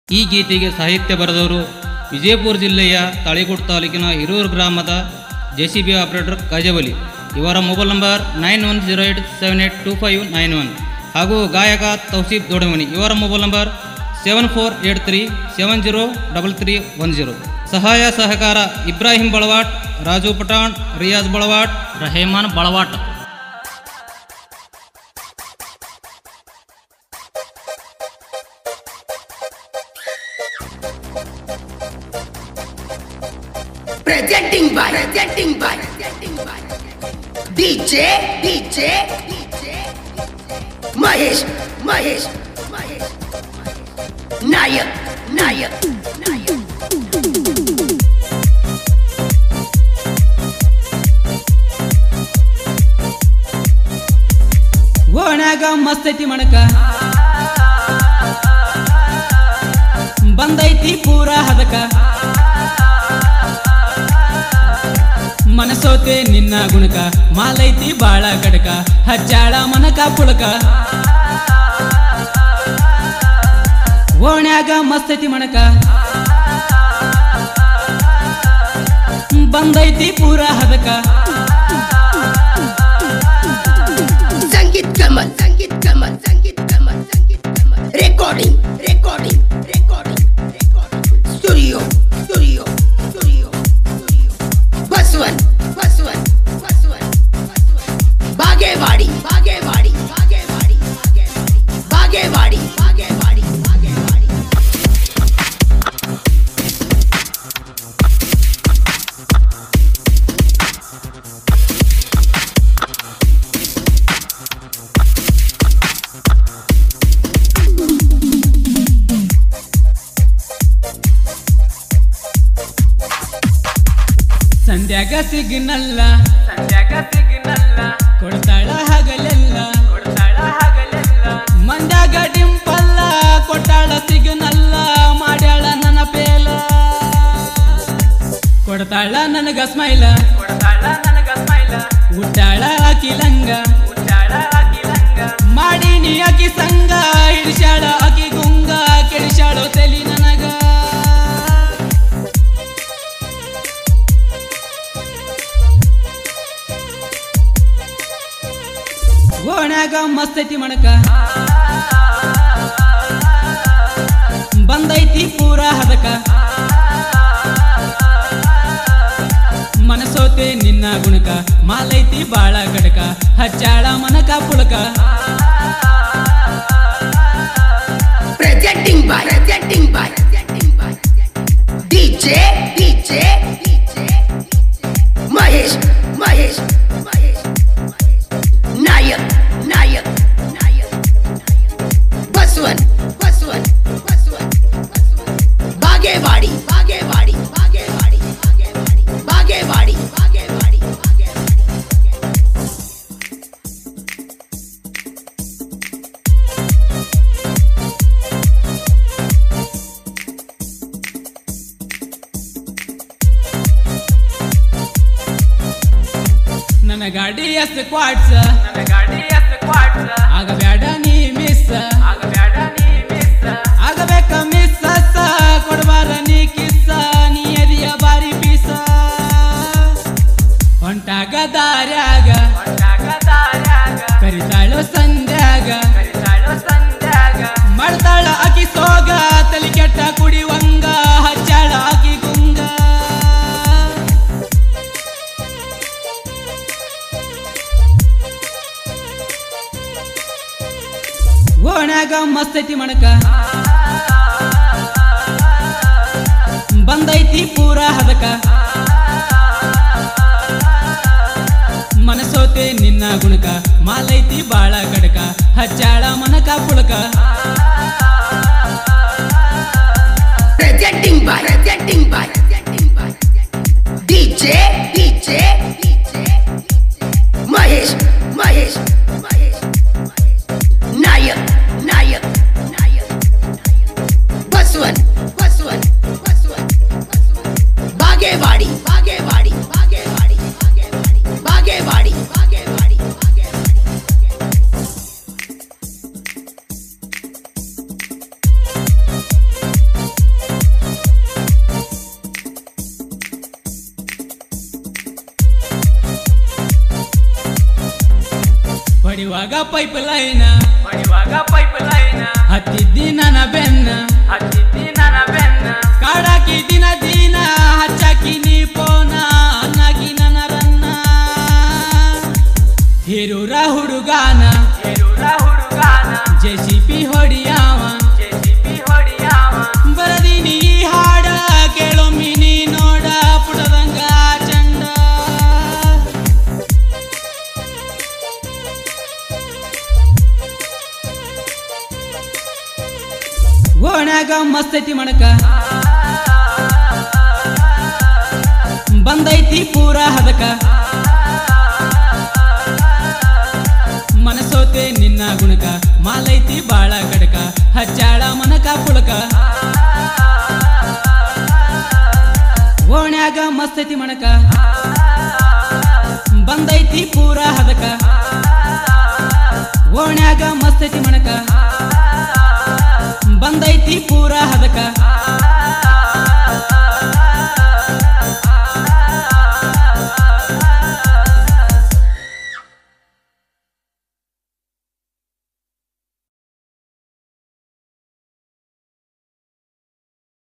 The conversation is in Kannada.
ಈ ಗೀತೆಗೆ ಸಾಹಿತ್ಯ ಬರೆದವರು ವಿಜಯಪುರ ಜಿಲ್ಲೆಯ ತಾಳಿಕೋಟ್ ತಾಲೂಕಿನ ಹಿರೂರು ಗ್ರಾಮದ J C B operator Kajavali ಇವರ mobile number nine one zero eight seven eight two five nine one ಹಾಗೂ ಗಾಯಕ ತೌಸೀಫ್ ದೊಡಮನಿ ಇವರ mobile number seven four eight three seven zero double three one zero ಸಹಾಯ ಸಹಕಾರ Ibrahim ಬಳವಾಟ್ Raju Pathan Riyaz ಬಳವಾಟ್ ರಹೇಮಾನ್ ಬಳವಾಟ್ Presenting by, presenting by, presenting by DJ, DJ, DJ, Mahesh, Mahesh, Mahesh, Nayak, Nayak, Nayak. ಓಣ್ಯಾಗ ಮಸ್ತೈತಿ ಮಣಕ ಬಂದೈತಿ ಪೂರ ಹದಕ ಮನಸೋತೆ ನಿನ್ನ ಗುಣಕ ಮಾಲೈತಿ ಬಾಳ ಕಡಕ ಹಚ್ಚಾಳ ಮನಕ ಪುಳಕ ಓಣ್ಯಾಗ ಮಸ್ತೈತಿ ಮಣಕ ಬಂದೈತಿ ಪೂರ ಹದಕ Sangeet Kamal, Sangeet Kamal, Sangeet Kamal, Sangeet Kamal. Recording, recording, recording, recording. Studio, studio, studio, studio. Baswan, Baswan, Baswan, Baswan. Bagewadi, Bagewadi, Bagewadi, Bagewadi. Bagewadi, Bagewadi, Bagewadi. ಸಂಧ್ಯಾಗ ಸಿಗ್ನಲ್ಲ ಸಂಧ್ಯಾಗ ಸಿಗ್ನಲ್ಲ ಕೊಡ್ತಾಳ ಹಗಲೆಲ್ಲ ಕೊಡ್ತಾಳ ಹಗಲೆಲ್ಲ ಮಂಡ್ಯಾಗ ಡಿಂಪಲ್ಲ ಕೊಟ್ಟಾಳ ಸಿಗ್ನಲ್ಲ ಮಾಡ್ಯಾಳ ನನ್ನ ಪೇಲ ಕೊಡ್ತಾಳ ನನಗ ಸ್ಮೈಲ ಕೊಡ್ತಾಳ ನನಗ ಸ್ಮೈಲ ಉಟ್ಟಾಳ ಆಕಿ ಲಂಗ ಉಟ್ಟಾಳ ಆಕಿ ಲಂಗ ಮಾಡೀನಿ ಆಕಿ ಸಂಗ ಹಿಡಿಸ್ಯಾಳ ಆಕಿ ಗುಂಗ ಕೆಡಿಸ್ಯಾಳೋ ತಲಿ ನನಗ ಓಣ್ಯಾಗ ಮಸ್ತೈತಿ ಮಣಕ ಬಂದೈತಿ ಪೂರ ಹದಕ ಮನಸೋತೆ ನಿನ್ನ ಗುಣಕ ಮಾಲೈತಿ ಬಾಳ ಕಡಕ ಹಚ್ಚಾಳ ಮನಕ ಪುಳಕ Presenting by, presenting by, presenting by. DJ, DJ, DJ, Mahesh, Mahesh, Mahesh, Nayak, Nayak, Nayak, Baswan, Baswan, Baswan, Baswan. Bagewadi, Bagewadi, Bagewadi, Bagewadi, Bagewadi, Bagewadi, Bagewadi. ನನ್ನ ಗಾಡಿ ಎಸ್ ಕ್ವಾಟ್ಸ್ ನನ್ನ ಗಾಡಿ ಎಸ್ ಕ್ವಾಟ್ಸ್ ಆಗಬೇಡ ನೀ ಮಿಸ್ ಆಗಬೇಡ ನೀ ಮಿಸ್ ಆಗಬೇಕ ಮಿಸ್ ಕೊಡಬಾರ ನೀ ಕಿಸ್ಸ ನೀ ಎದಿಯ ಬಾರಿ ಪೀಸ ಹೊಂಟಾಗ ದಾರ್ಯಾಗ ಹೊಂಟಾಗ ದಾರ್ಯಾಗ ಕರಿತಾಳು ಸಂಧ್ಯಾಗ ಕರಿತಾಳು ಸಂಧ್ಯಾಗ ಮಾಡ್ತಾಳ ಅಕಿ ಸೋಗ ತಲಿ ಕೆಟ್ಟ ಕುಡಿವಂಗ ಹಚ್ಚಾಳ ಅಕಿ ಗುಂಗ ಓಣ್ಯಾಗ ಮಸ್ತೈತಿ ಮಣಕ ಬಂದೈತಿ ಪೂರ ಹದಕ ಮನಸೋತೆ ನಿನ್ನ ಗುಣಕ ಮಾಲೈತಿ ಬಾಳ ಕಡಕ ಹಚ್ಚಾಳ ಮನಕ ಪುಳಕ Presenting by, presenting by, presenting by. DJ, DJ, DJ, Mahesh, Mahesh, Mahesh, Nayak, Nayak, Nayak, Baswan, Baswan, Baswan, Baswan. Bagewadi, Bagewadi, Bagewadi, Bagewadi, Bagewadi, Bagewadi, Bagewadi. ಬಡಿವಾಗ ಪೈಪ್ ಲೈನ್ ಬಡಿವಾಗ ಪೈಪ್ ಲೈನ್ ಹತ್ತಿದ್ದಿ ನನ್ನ ಬೆನ್ನ ಹಚ್ಚಿದ್ದಿ ನನ್ನ ಬೆನ್ನ ಕಾಡಾಕಿ ದಿನ ದಿನ ಹಚ್ಚಾಕಿ ನೀ ಪೋನ ಅನ್ನಾಕಿ ನನ್ನ ರನ್ನ ಹಿರೂರ ಹುಡುಗಾನ ಹೇರೂರ ಹುಡುಗಾನ ಜೆ ಸಿ ಪಿ ಹೊಡಿಯಾವ ಜೆಸಿಬಿ ಹೊಡಿಯಾವ ಬರದಿನಿ ಈ ಹಾಡ ಕೇಳೊಮ್ಮಿ ನೀ ನೋಡ ಪುಟದಂಗ ಚಂಡ ಓಣ್ಯಾಗ ಮಸ್ತೈತಿ ಮಣಕ ಬಂದೈತಿ ಪೂರ ಹದಕ ಮನಸೋತೆ ನಿನ್ನ ಗುಣಕ ಮಾಲೈತಿ ಬಾಳ ಗಡಕ ಹಚ್ಚಾಳ ಮನಕ ಪುಳಕ ಓಣ್ಯಾಗ ಮಸ್ತೈತಿ ಮಣಕ ಬಂದೈತಿ ಪೂರ ಹದಕ ಓಣ್ಯಾಗ ಮಸ್ತೈತಿ ಮಣಕ ಬಂದೈತಿ ಪೂರ ಹದಕ